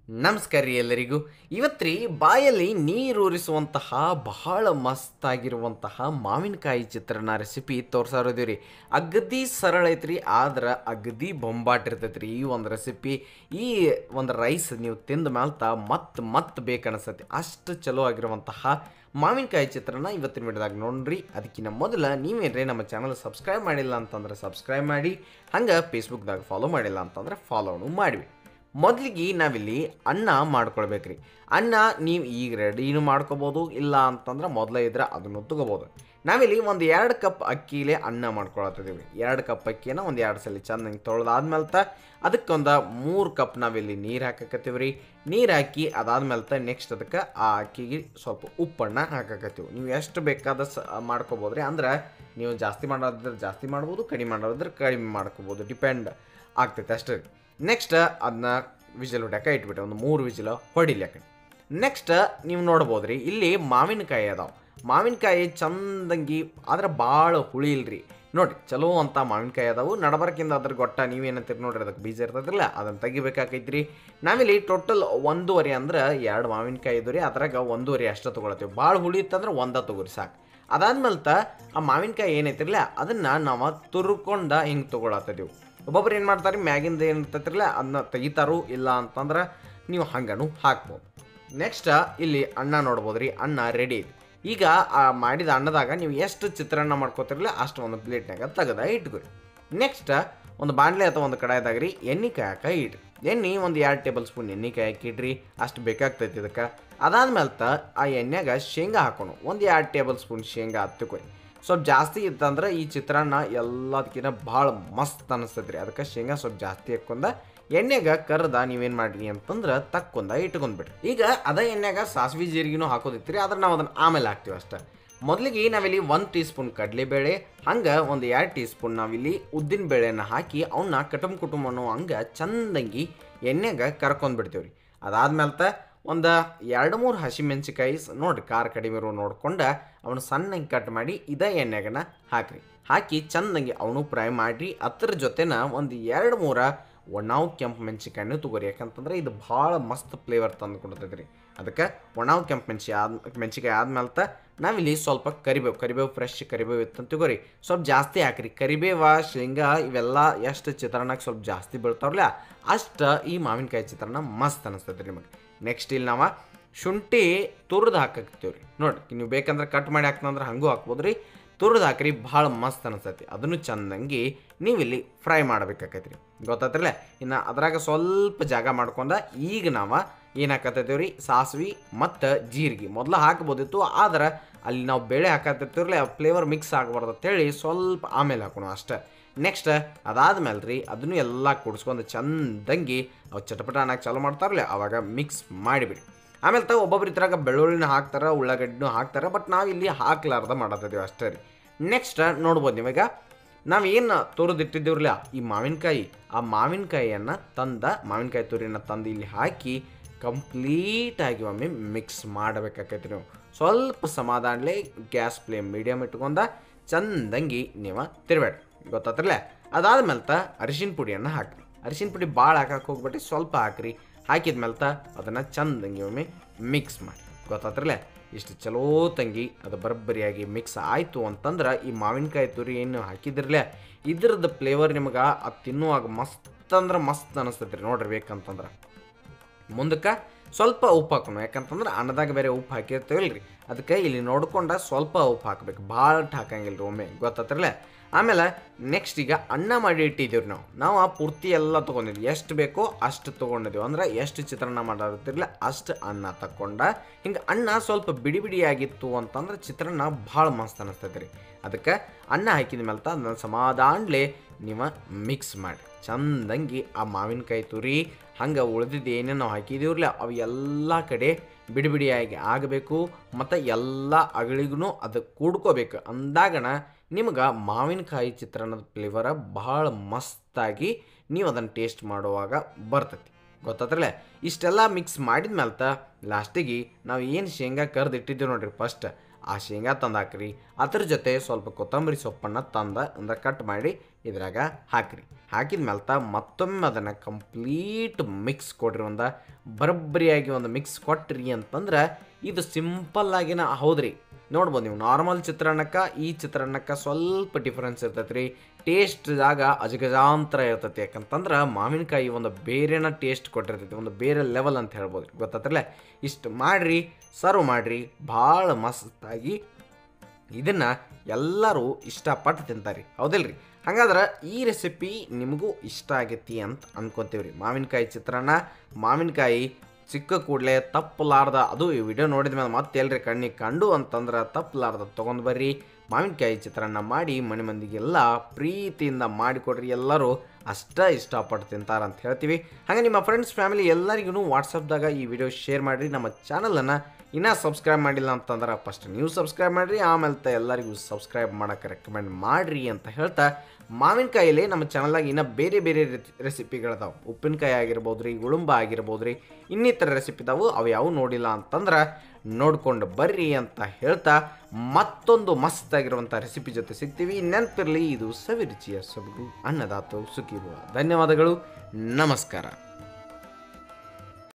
ನಮಸ್ಕಾರ ರೀ ಎಲ್ಲರಿಗೂ ಇವತ್ತ್ರಿ ಬಾಯಲ್ಲಿ ನೀರೂರಿಸುವಂತಹ ಬಹಳ ಮಸ್ತಾಗಿರುವಂತಹ ಮಾವಿನಕಾಯಿ ಚಿತ್ರಾನ್ನ ರೆಸಿಪಿ ತೋರ್ಸಾರೋದೀವಿ ರೀ ಅಗದಿ ಸರಳ ಐತ್ರಿ ಆದ್ರೆ ಅಗದಿ ಬೊಂಬಾಟ್ ಇರ್ತೈತೆ ರೀ ಈ ಒಂದು ರೆಸಿಪಿ ಈ ಒಂದು ರೈಸ್ ನೀವು ತಿಂದ ಮ್ಯಾಲ್ತ ಮತ್ತೆ ಮತ್ತೆ ಬೇಕನ್ಸತ್ತೆ ಅಷ್ಟು ಚಲೋ ಆಗಿರುವಂತಹ ಮಾವಿನಕಾಯಿ ಚಿತ್ರಾನ್ನ ಇವತ್ತಿನ ವಿಡಿಯೋದಾಗ ನೋಡ್ರಿ ಅದಕ್ಕಿಂತ ಮೊದಲ ನೀವೇನ್ರಿ ನಮ್ಮ ಚಾನಲ್ ಸಬ್ಸ್ಕ್ರೈಬ್ ಮಾಡಿಲ್ಲ ಅಂತಂದ್ರೆ ಸಬ್ಸ್ಕ್ರೈಬ್ ಮಾಡಿ ಹಂಗೆ ಫೇಸ್ಬುಕ್ದಾಗ ಫಾಲೋ ಮಾಡಿಲ್ಲ ಅಂತಂದ್ರೆ ಫಾಲೋನು ಮಾಡಿವಿ ಮೊದಲಿಗೆ ನಾವಿಲ್ಲಿ ಅನ್ನ ಮಾಡ್ಕೊಳ್ಬೇಕ್ರಿ ಅನ್ನ ನೀವು ಈಗ ರೆಡಿನೂ ಮಾಡ್ಕೋಬೋದು ಇಲ್ಲ ಅಂತಂದ್ರೆ ಮೊದಲೇ ಇದ್ರೆ ಅದನ್ನು ತಗೋಬೋದು ನಾವಿಲ್ಲಿ ಒಂದು ಎರಡು ಕಪ್ ಅಕ್ಕಿಲೇ ಅನ್ನ ಮಾಡ್ಕೊಳತ್ತಿದ್ದೀವಿ ಎರಡು ಕಪ್ ಅಕ್ಕಿನ ಒಂದು ಎರಡು ಸಲ ಚೆನ್ನಾಗಿ ತೊಳೆದಾದ್ಮೇಲೆ ತ ಅದಕ್ಕೊಂದು ಮೂರು ಕಪ್ ನಾವಿಲ್ಲಿ ನೀರು ಹಾಕಕತ್ತೀವಿ ರೀ ನೀರು ಹಾಕಿ ಅದಾದ್ಮೇಲೆ ತ ನೆಕ್ಸ್ಟ್ ಅದಕ್ಕೆ ಆ ಅಕ್ಕಿಗೆ ಸ್ವಲ್ಪ ಉಪ್ಪನ್ನು ಹಾಕಕತ್ತೀವಿ ನೀವು ಎಷ್ಟು ಬೇಕಾದ ಸ ಮಾಡ್ಕೋಬೋದು ರೀ ಅಂದ್ರೆ ನೀವು ಜಾಸ್ತಿ ಮಾಡೋದ್ರೆ ಜಾಸ್ತಿ ಮಾಡ್ಬೋದು ಕಡಿಮೆ ಮಾಡೋದ್ರೆ ಕಡಿಮೆ ಮಾಡ್ಕೋಬೋದು ಡಿಪೆಂಡ್ ಆಗ್ತೈತೆ ಅಷ್ಟೇ ನೆಕ್ಸ್ಟ್ ಅದನ್ನ ವಿಜಿಲ್ ಹೊಡ್ಯಾಕ ಇಟ್ಬಿಟ್ಟೆ ಒಂದು ಮೂರು ವಿಜಿಲ್ ಹೊಡಿಲಿ ಯಾಕೆ ನೆಕ್ಸ್ಟ್ ನೀವು ನೋಡ್ಬೋದು ರೀ ಇಲ್ಲಿ ಮಾವಿನಕಾಯಿ ಅದಾವೆ ಮಾವಿನಕಾಯಿ ಚಂದಂಗಿ ಆದ್ರೆ ಭಾಳ ಹುಳಿ ಇಲ್ರಿ ನೋಡಿರಿ ಚಲೋ ಅಂತ ಮಾವಿನಕಾಯಿ ಅದಾವು ನಡಬರ್ಕಿಂದ ಅದ್ರ ಗೊಟ್ಟ ನೀವೇನಂತೀರಿ ನೋಡ್ರಿ ಅದಕ್ಕೆ ಬೀಜ ಇರ್ತದಿಲ್ಲ ಅದನ್ನು ತೆಗಿಬೇಕಾಕೈತ್ರಿ ನಾವಿಲ್ಲಿ ಟೋಟಲ್ ಒಂದೂವರೆ ಅಂದ್ರೆ ಎರಡು ಮಾವಿನಕಾಯಿ ಇದ್ದು ರೀ ಅದ್ರಾಗ ಒಂದೂವರೆ ಅಷ್ಟು ತೊಗೊಳತ್ತೀವಿ ಭಾಳ ಹುಳಿ ಇತ್ತಂದ್ರೆ ಒಂದ ತೊಗೊರಿ ಸಾಕು ಅದಾದ್ಮೇಲೆ ತ ಆ ಮಾವಿನಕಾಯಿ ಏನೈತಿರಲ್ಲ ಅದನ್ನು ನಾವು ತುರ್ಕೊಂಡ ಹಿಂಗೆ ತೊಗೊಳತ್ತಿದ್ದೀವಿ ಒಬ್ಬೊಬ್ರು ಏನು ಮಾಡ್ತಾರೆ ಮ್ಯಾಗಿಂದ ಏನು ಇರ್ತೈತಿರಲ್ಲ ಅದನ್ನ ತೆಗಿತಾರು ಇಲ್ಲ ಅಂತಂದ್ರೆ ನೀವು ಹಂಗನು ಹಾಕ್ಬೋದು ನೆಕ್ಸ್ಟ್ ಇಲ್ಲಿ ಅನ್ನ ನೋಡ್ಬೋದು ರೀ ಅನ್ನ ರೆಡಿ ಐತಿ ಈಗ ಆ ಮಾಡಿದ ಅನ್ನದಾಗ ನೀವು ಎಷ್ಟು ಚಿತ್ರಾನ್ನ ಮಾಡ್ಕೋತಿರಲ್ಲ ಅಷ್ಟು ಒಂದು ಪ್ಲೇಟ್ನಾಗ ತೆಗೆದ ಇಟ್ಕೊರಿ ನೆಕ್ಸ್ಟ್ ಒಂದು ಬಾಣಲೆ ಅಥವಾ ಒಂದು ಕಡಾಯ್ದಾಗ ರೀ ಎಣ್ಣೆ ಕಾಯಕ ಇಡ್ರಿ ಎಣ್ಣೆ ಒಂದು ಎರಡು ಟೇಬಲ್ ಸ್ಪೂನ್ ಎಣ್ಣೆ ಕಾಯಕ್ಕೆ ಇಡ್ರಿ ಅಷ್ಟು ಬೇಕಾಗ್ತೈತಿ ಇದಕ್ಕೆ ಅದಾದ್ಮೇಲೆ ತ ಆ ಎಣ್ಣೆಗೆ ಶೇಂಗಾ ಹಾಕೋಣ ಒಂದು ಎರಡು ಟೇಬಲ್ ಸ್ಪೂನ್ ಶೇಂಗಾ ಹತ್ತುಕೊಯ್ ಸ್ವಲ್ಪ ಜಾಸ್ತಿ ಇತ್ತಂದ್ರೆ ಈ ಚಿತ್ರಾನ್ನ ಎಲ್ಲದಕ್ಕಿಂತ ಭಾಳ ಮಸ್ತ್ ಅನಿಸ್ತೈತೆ ರೀ ಅದಕ್ಕೆ ಶೇಂಗಾ ಸ್ವಲ್ಪ ಜಾಸ್ತಿ ಹಾಕೊಂಡ ಎಣ್ಣೆಗೆ ಕರ್ದ ನೀವೇನು ಮಾಡ್ರಿ ಅಂತಂದ್ರೆ ತಕ್ಕೊಂದ ಇಟ್ಕೊಂಡ್ಬಿಡ್ರಿ ಈಗ ಅದ ಎಣ್ಣೆಗೆ ಸಾಸಿವೆ ಜೀರಿಗೆನೂ ಹಾಕೋದಿತ್ರಿ ಆದ್ರೆ ನಾವು ಅದನ್ನು ಆಮೇಲೆ ಹಾಕ್ತೀವಿ ಅಷ್ಟೇ ಮೊದಲಿಗೆ ನಾವಿಲ್ಲಿ ಒಂದು ಟೀ ಸ್ಪೂನ್ ಕಡಲೆಬೇಳೆ ಹಂಗೆ ಒಂದು ಎರಡು ಟೀ ಸ್ಪೂನ್ ನಾವಿಲ್ಲಿ ಉದ್ದಿನ ಬೇಳೆನ ಹಾಕಿ ಅವನ್ನ ಕಟುಮ್ ಕುಟುಂಬ ಅನ್ನೋ ಹಂಗೆ ಚಂದಂಗಿ ಎಣ್ಣೆಗೆ ಕರ್ಕೊಂಡ್ಬಿಡ್ತೀವಿ ರೀ ಅದಾದ್ಮೇಲೆ ತ ಒಂದು ಎರಡು ಮೂರು ಹಸಿಮೆಣ್ಸಿಕಾಯಿ ಸ್- ನೋಡ್ರಿ ಖಾರ ಕಡಿಮೆ ಇರೋ ನೋಡ್ಕೊಂಡು ಅವನು ಸಣ್ಣಗೆ ಕಟ್ ಮಾಡಿ ಇದೇ ಎಣ್ಣೆಗನ ಹಾಕ್ರಿ ಹಾಕಿ ಚಂದಂಗಿ ಅವನು ಫ್ರೈ ಮಾಡಿರಿ ಅದ್ರ ಜೊತೆನ ಒಂದು ಎರಡು ಮೂರ ಒಣಾವು ಕೆಂಪು ಮೆಣಸಿಕಾಯಿನೂ ತಗೋರಿ ಯಾಕಂತಂದ್ರೆ ಇದು ಭಾಳ ಮಸ್ತ್ ಫ್ಲೇವರ್ ತಂದು ಕೊಡ್ತೈತೆ ರೀ ಅದಕ್ಕೆ ಒಣಾವು ಕೆಂಪು ಮೆಣಸಿ ಆದ ಮೆಣಸಿಕಾಯಿ ಆದ್ಮೇಲೆ ತ ನಾವಿಲ್ಲಿ ಸ್ವಲ್ಪ ಕರಿಬೇವು ಕರಿಬೇವು ಫ್ರೆಶ್ ಕರಿಬೇವು ಇತ್ತು ತಗೋರಿ ಸ್ವಲ್ಪ ಜಾಸ್ತಿ ಹಾಕ್ರಿ ಕರಿಬೇವ ಶೇಂಗಾ ಇವೆಲ್ಲ ಎಷ್ಟು ಚಿತ್ರಾನ್ನಕ್ಕೆ ಸ್ವಲ್ಪ ಜಾಸ್ತಿ ಬೀಳ್ತಾವ್ರಲ್ಲ ಅಷ್ಟು ಈ ಮಾವಿನಕಾಯಿ ಚಿತ್ರಾನ್ನ ಮಸ್ತ್ ಅನಿಸ್ತೈತೆ ರೀ ನಿಮಗೆ ನೆಕ್ಸ್ಟ್ ಇಲ್ಲಿ ನಾವು ಶುಂಠಿ ತುರಿದು ಹಾಕಕ್ತೀವಿ ರೀ ನೋಡಿರಿ ನೀವು ಬೇಕಂದ್ರೆ ಕಟ್ ಮಾಡಿ ಹಾಕ್ತಂದ್ರೆ ಹಂಗೂ ಹಾಕ್ಬೋದು ರೀ ತುರಿದು ಹಾಕ್ರಿ ಭಾಳ ಮಸ್ತ್ ಅನಿಸ್ತೈತಿ ಅದನ್ನು ಚಂದಂಗಿ ನೀವಿಲ್ಲಿ ಫ್ರೈ ಮಾಡ್ಬೇಕಾಕೈತಿ ರೀ ಗೊತ್ತಾತ್ರಲ್ಲ ಇನ್ನು ಅದ್ರಾಗ ಸ್ವಲ್ಪ ಜಾಗ ಮಾಡ್ಕೊಂಡ ಈಗ ನಾವು ಏನು ಹಾಕತ್ತೈತೀವಿ ರೀ ಸಾಸ್ವಿ ಮತ್ತು ಜೀರಿಗೆ ಮೊದಲು ಹಾಕ್ಬೋದಿತ್ತು ಆದ್ರೆ ಅಲ್ಲಿ ನಾವು ಬೇಳೆ ಹಾಕತ್ತಿರ್ತೀವ್ರಲ್ಲ ಫ್ಲೇವರ್ ಮಿಕ್ಸ್ ಆಗಬಾರ್ದು ಅಂತೇಳಿ ಸ್ವಲ್ಪ ಆಮೇಲೆ ಹಾಕೋಣ ಅಷ್ಟೇ ನೆಕ್ಸ್ಟ್ ಅದಾದ್ಮೇಲೆ ರೀ ಅದನ್ನು ಎಲ್ಲ ಕುಡಿಸ್ಕೊಂಡು ಚಂದಂಗಿ ಅವು ಚಟಪಟ ಅನ್ನಕ್ಕೆ ಚಾಲು ಮಾಡ್ತಾರಲ್ಲ ಅವಾಗ ಮಿಕ್ಸ್ ಮಾಡಿಬಿಡಿ ಆಮೇಲೆ ತ ಒಬ್ಬೊಬ್ರು ಇದ್ರಾಗ ಬೆಳ್ಳುಳ್ಳಿನ ಹಾಕ್ತಾರೆ ಉಳ್ಳಾಗಡ್ಡಿನೂ ಹಾಕ್ತಾರೆ ಬಟ್ ನಾವು ಇಲ್ಲಿ ಹಾಕ್ಲಾರ್ದ ಮಾಡತ್ತಿದ್ದೀವಿ ಅಷ್ಟೇ ರೀ ನೆಕ್ಸ್ಟ್ ನೋಡ್ಬೋದು ನೀವೀಗ ನಾವು ಏನು ತುರಿದಿಟ್ಟಿದ್ದೀವ್ರಲ್ಲ ಈ ಮಾವಿನಕಾಯಿ ಆ ಮಾವಿನಕಾಯಿಯನ್ನು ತಂದ ಮಾವಿನಕಾಯಿ ತುರಿನ ತಂದು ಇಲ್ಲಿ ಹಾಕಿ ಕಂಪ್ಲೀಟಾಗಿ ಒಮ್ಮೆ ಮಿಕ್ಸ್ ಮಾಡಬೇಕಾಕೈತಿ ನೀವು ಸ್ವಲ್ಪ ಸಮಾಧಾನಲೆ ಗ್ಯಾಸ್ ಫ್ಲೇಮ್ ಮೀಡಿಯಮ್ ಇಟ್ಕೊಂಡ ಚಂದಂಗಿ ನೀವು ತಿರ್ಬೇಡಿ ಗೊತ್ತಾತ್ರಲ್ಲ ಅದಾದ್ಮೇಲೆ ತ ಅರಿಶಿನ ಪುಡಿಯನ್ನು ಹಾಕ್ರಿ ಅರಿಶಿನ ಪುಡಿ ಭಾಳ ಹಾಕಕ್ಕೆ ಹೋಗ್ಬಿಟ್ಟು ಸ್ವಲ್ಪ ಹಾಕ್ರಿ ಹಾಕಿದ್ಮೇಲೆ ತ ಅದನ್ನು ಚಂದಂಗಿ ಒಮ್ಮೆ ಮಿಕ್ಸ್ ಮಾಡಿ ಗೊತ್ತಾತ್ರಲ್ಲ ಇಷ್ಟು ಚಲೋ ತಂಗಿ ಅದು ಬರಬ್ಬರಿಯಾಗಿ ಮಿಕ್ಸ್ ಆಯಿತು ಅಂತಂದ್ರೆ ಈ ಮಾವಿನಕಾಯಿ ತುರಿ ಏನು ಹಾಕಿದ್ರಲ್ಲ ಇದ್ರದ್ದು ಫ್ಲೇವರ್ ನಿಮಗೆ ಅದು ತಿನ್ನುವಾಗ ಮಸ್ತ್ ಅಂದ್ರೆ ಮಸ್ತ್ ಅನಿಸ್ತೈತೆ ರೀ ನೋಡ್ರಿ ಬೇಕಂತಂದ್ರೆ ಮುಂದಕ್ಕೆ ಸ್ವಲ್ಪ ಉಪ್ಪು ಹಾಕೋಣ ಯಾಕಂತಂದ್ರೆ ಅನ್ನದಾಗ ಬೇರೆ ಉಪ್ಪು ಹಾಕಿರ್ತೀವಲ್ಲ ರೀ ಅದಕ್ಕೆ ಇಲ್ಲಿ ನೋಡ್ಕೊಂಡ ಸ್ವಲ್ಪ ಉಪ್ಪು ಹಾಕ್ಬೇಕು ಭಾಳ ಹಾಕಂಗಿಲ್ಲ ರೀ ಒಮ್ಮೆ ಗೊತ್ತಾತ್ರಲ್ಲ ಆಮೇಲೆ ನೆಕ್ಸ್ಟ್ ಈಗ ಅನ್ನ ಮಾಡಿ ಇಟ್ಟಿದ್ದೀವಿ ನಾವು ನಾವು ಆ ಪೂರ್ತಿ ಎಲ್ಲ ತೊಗೊಂಡಿದ್ವಿ ಎಷ್ಟು ಬೇಕೋ ಅಷ್ಟು ತೊಗೊಂಡಿದ್ದೀವಿ ಅಂದ್ರೆ ಎಷ್ಟು ಚಿತ್ರಾನ್ನ ಮಾಡಿರ್ತಿರ್ಲಿಲ್ಲ ಅಷ್ಟು ಅನ್ನ ತಕ್ಕೊಂಡ ಹಿಂಗೆ ಅನ್ನ ಸ್ವಲ್ಪ ಬಿಡಿ ಬಿಡಿಯಾಗಿತ್ತು ಅಂತಂದ್ರೆ ಚಿತ್ರಾನ್ನ ಭಾಳ ಮಸ್ತ್ ಅನಿಸ್ತೈತೆ ರೀ ಅದಕ್ಕೆ ಅನ್ನ ಹಾಕಿದ ಮೇಲೆ ಅದನ್ನ ಸಮಾಧಾನ್ಲೆ ನೀವು ಮಿಕ್ಸ್ ಮಾಡಿ ಚಂದಂಗಿ ಆ ಮಾವಿನಕಾಯಿ ತುರಿ ಹಂಗೆ ಉಳಿದಿದ್ದು ಏನೇನು ನಾವು ಹಾಕಿದೀವ್ರಲ್ಲ ಅವು ಎಲ್ಲ ಕಡೆ ಬಿಡಿ ಬಿಡಿಯಾಗಿ ಆಗಬೇಕು ಮತ್ತು ಎಲ್ಲ ಅಗಳಿಗೂ ಅದು ಕೂಡ್ಕೋಬೇಕು ಅಂದಾಗಣ ನಿಮ್ಗೆ ಮಾವಿನಕಾಯಿ ಚಿತ್ರಾನ್ನದ ಫ್ಲೇವರ ಭಾಳ ಮಸ್ತಾಗಿ ನೀವು ಅದನ್ನು ಟೇಸ್ಟ್ ಮಾಡುವಾಗ ಬರ್ತೈತಿ ಗೊತ್ತಾತ್ರಲ್ಲ ಇಷ್ಟೆಲ್ಲ ಮಿಕ್ಸ್ ಮಾಡಿದ ಮೇಲೆ ಲಾಸ್ಟಿಗೆ ನಾವು ಏನು ಶೇಂಗಾ ಕರ್ದು ಇಟ್ಟಿದ್ದೀವಿ ನೋಡ್ರಿ ಫಸ್ಟ್ ಆ ಶೇಂಗಾ ತಂದು ಹಾಕ್ರಿ ಅದ್ರ ಜೊತೆ ಸ್ವಲ್ಪ ಕೊತ್ತಂಬರಿ ಸೊಪ್ಪನ್ನು ತಂದ ಅಂದ್ರೆ ಕಟ್ ಮಾಡಿ ಇದ್ರಾಗ ಹಾಕ್ರಿ ಹಾಕಿದ ಮೇಲೆ ತ ಮತ್ತೊಮ್ಮೆ ಅದನ್ನು ಕಂಪ್ಲೀಟ್ ಮಿಕ್ಸ್ ಕೊಡ್ರಿ ಒಂದು ಬರಬ್ಬರಿಯಾಗಿ ಒಂದು ಮಿಕ್ಸ್ ಕೊಟ್ರಿ ಅಂತಂದ್ರೆ ಇದು ಸಿಂಪಲ್ ಆಗಿನ ಹೌದ್ರಿ ನೋಡ್ಬೋದು ನೀವು ನಾರ್ಮಲ್ ಚಿತ್ರಾನ್ನಕ್ಕೆ ಈ ಚಿತ್ರಾನ್ನಕ್ಕೆ ಸ್ವಲ್ಪ ಡಿಫ್ರೆನ್ಸ್ ಇರ್ತೈತೆ ರೀ ಟೇಸ್ಟ್ದಾಗ ಅಜಗಜಾಂತರ ಇರ್ತೈತಿ ಯಾಕಂತಂದ್ರೆ ಮಾವಿನಕಾಯಿ ಒಂದು ಬೇರೆನ ಟೇಸ್ಟ್ ಕೊಟ್ಟಿರ್ತೈತಿ ಒಂದು ಬೇರೆ ಲೆವೆಲ್ ಅಂತ ಹೇಳ್ಬೋದು ಗೊತ್ತಾತ್ರಲ್ಲ ಇಷ್ಟು ಮಾಡಿರಿ ಸರ್ವ್ ಮಾಡಿರಿ ಭಾಳ ಮಸ್ತಾಗಿ ಇದನ್ನು ಎಲ್ಲರೂ ಇಷ್ಟಪಟ್ಟು ತಿಂತಾರೆ ಹೌದಿಲ್ರಿ ಹಾಗಾದ್ರೆ ಈ ರೆಸಿಪಿ ನಿಮಗೂ ಇಷ್ಟ ಆಗೈತಿ ಅಂತ ಅನ್ಕೋತೀವಿ ರೀ ಮಾವಿನಕಾಯಿ ಚಿತ್ರಾನ್ನ ಮಾವಿನಕಾಯಿ ಚಿಕ್ಕ ಕೂಡಲೇ ತಪ್ಪಲಾರ್ದ ಅದು ಈ ವಿಡಿಯೋ ನೋಡಿದ ಮೇಲೆ ಮತ್ತೆ ಎಲ್ರಿ ಕಣ್ಣಿಗೆ ಕಂಡು ಅಂತಂದ್ರೆ ತಪ್ಪಲಾರ್ದ ತೊಗೊಂಡು ಬರ್ರಿ ಮಾವಿನಕಾಯಿ ಚಿತ್ರಾನ್ನ ಮಾಡಿ ಮನೆ ಮಂದಿಗೆಲ್ಲ ಪ್ರೀತಿಯಿಂದ ಮಾಡಿಕೊಡ್ರಿ ಎಲ್ಲರೂ ಅಷ್ಟ ಇಷ್ಟಪಟ್ಟು ತಿಂತಾರೆ ಅಂತ ಹೇಳ್ತೀವಿ ಹಾಗೆ ನಿಮ್ಮ ಫ್ರೆಂಡ್ಸ್ ಫ್ಯಾಮಿಲಿ ಎಲ್ಲರಿಗೂ ವಾಟ್ಸಪ್ದಾಗ ಈ ವಿಡಿಯೋ ಶೇರ್ ಮಾಡಿರಿ ನಮ್ಮ ಚಾನಲನ್ನು ಇನ್ನೂ ಸಬ್ಸ್ಕ್ರೈಬ್ ಮಾಡಿಲ್ಲ ಅಂತಂದ್ರೆ ಫಸ್ಟ್ ನೀವು ಸಬ್ಸ್ಕ್ರೈಬ್ ಮಾಡಿರಿ ಆಮೇಲೆ ತ ಎಲ್ಲರಿಗೂ ಸಬ್ಸ್ಕ್ರೈಬ್ ಮಾಡೋಕ್ಕೆ ರೆಕಮೆಂಡ್ ಮಾಡಿರಿ ಅಂತ ಹೇಳ್ತಾ ಮಾವಿನಕಾಯಲ್ಲಿ ನಮ್ಮ ಚಾನಲ್ದಾಗ ಇನ್ನೂ ಬೇರೆ ಬೇರೆ ರೆಸಿಪಿಗಳದಾವೆ ಉಪ್ಪಿನಕಾಯಿ ಆಗಿರ್ಬೋದು ರೀ ಉಳುಂಬ ಆಗಿರ್ಬೋದು ರೀ ಇನ್ನಿತರ ರೆಸಿಪಿ ಇದಾವು ಅವು ಯಾವ ನೋಡಿಲ್ಲ ಅಂತಂದ್ರೆ ನೋಡ್ಕೊಂಡು ಬರ್ರಿ ಅಂತ ಹೇಳ್ತಾ ಮತ್ತೊಂದು ಮಸ್ತಾಗಿರುವಂಥ ರೆಸಿಪಿ ಜೊತೆ ಸಿಗ್ತೀವಿ ನೆನಪಿರಲಿ ಇದು ಸವಿರುಚಿಯ ಸೊಬಗು ಅನ್ನದಾತು ಸುಖಿರುವ ಧನ್ಯವಾದಗಳು ನಮಸ್ಕಾರ